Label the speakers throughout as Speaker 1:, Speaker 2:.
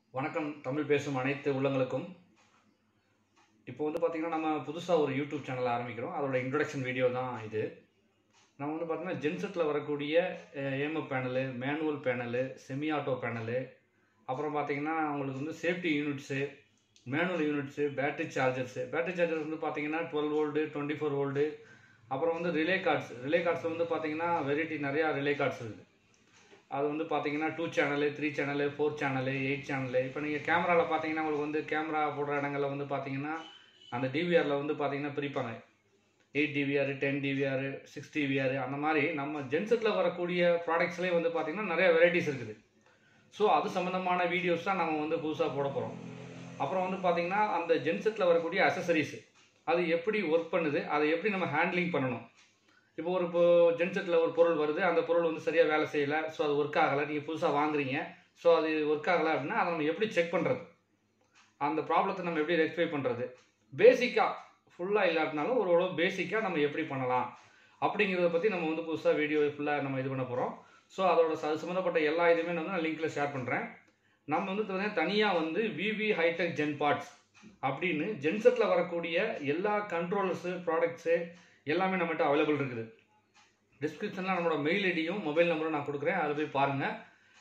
Speaker 1: வணக்கம் தமிழ் பேசும் அனைத்து உள்ளங்களுக்கும் இப்போ வந்து பார்த்திங்கன்னா நம்ம புதுசாக ஒரு யூடியூப் சேனல் ஆரம்பிக்கிறோம் அதோட இன்ட்ரடக்ஷன் வீடியோ தான் இது நம்ம வந்து பார்த்திங்கன்னா ஜென்செட்டில் வரக்கூடிய AMF panel manual panel semi auto panel அப்புறம் பார்த்திங்கன்னா உங்களுக்கு வந்து safety units manual units battery chargers battery chargers வந்து பார்த்திங்கன்னா twelve volt twenty four volt அப்புறம் வந்து ரிலே கார்ட்ஸ் ரிலே கார்ட்ஸில் வந்து பார்த்திங்கன்னா வெரைட்டி நிறையா ரிலே கார்ட்ஸ் இருக்குது அது வந்து பார்த்தீங்கன்னா two channel three channel four channel eight channel இப்போ நீங்கள் கேமராவில் பார்த்தீங்கன்னா உங்களுக்கு வந்து கேமரா போடுற இடங்களில் வந்து பார்த்தீங்கன்னா அந்த டிவிஆரில் வந்து பார்த்தீங்கன்னா பிரிப்பாங்க eight DVR ten DVR six DVR அந்த மாதிரி நம்ம ஜென்செட்டில் வரக்கூடிய ப்ராடக்ட்ஸ்லேயே வந்து பார்த்தீங்கன்னா நிறைய வெரைட்டிஸ் இருக்குது ஸோ அது சம்மந்தமான வீடியோஸ் தான் நம்ம வந்து புதுசாக போட போகிறோம் அப்புறம் வந்து பார்த்தீங்கன்னா அந்த ஜென்செட்டில் வரக்கூடிய அசசரிஸ் அது எப்படி ஒர்க் பண்ணுது அதை எப்படி நம்ம ஹேண்ட்லிங் பண்ணணும் இப்போ ஒரு இப்போ ஜென்செட்டில் ஒரு பொருள் வருது அந்த பொருள் வந்து சரியாக வேலை செய்யலை ஸோ அது ஒர்க் ஆகலை நீங்கள் புதுசாக வாங்குறீங்க ஸோ அது ஒர்க் ஆகலை அப்படின்னா அதை நம்ம எப்படி செக் பண்ணுறது அந்த ப்ராப்ளத்தை நம்ம எப்படி ரெக்டிஃபை பண்ணுறது பேசிக்காக ஃபுல்லாக இல்லாட்டினாலும் ஒரு ஓரளவு பேசிக்காக நம்ம எப்படி பண்ணலாம் அப்படிங்கிறத பற்றி நம்ம வந்து புதுசாக வீடியோ ஃபுல்லாக நம்ம இது பண்ண போகிறோம் ஸோ அதோட அது சம்மந்தப்பட்ட எல்லா இதுவுமே வந்து நான் லிங்க்கில் ஷேர் பண்ணுறேன் நம்ம வந்து பார்த்தீங்கன்னா தனியாக வந்து விவி ஹைடெக் ஜென் பார்ட்ஸ் அப்படின்னு ஜென்செட்டில் வரக்கூடிய எல்லா கண்ட்ரோல்ஸு ப்ராடக்ட்ஸு எல்லாமே நம்மகிட்ட அவைலபிள் இருக்குது டிஸ்கிரிப்ஷனில் நம்மளோட மெயில் ஐடியும் மொபைல் நம்பரும் நான் கொடுக்குறேன் அதை போய் பாருங்கள்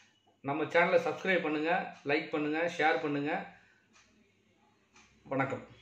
Speaker 1: நம்ம சேனலை சப்ஸ்கிரைப் பண்ணுங்கள் லைக் பண்ணுங்கள் ஷேர் பண்ணுங்கள் வணக்கம்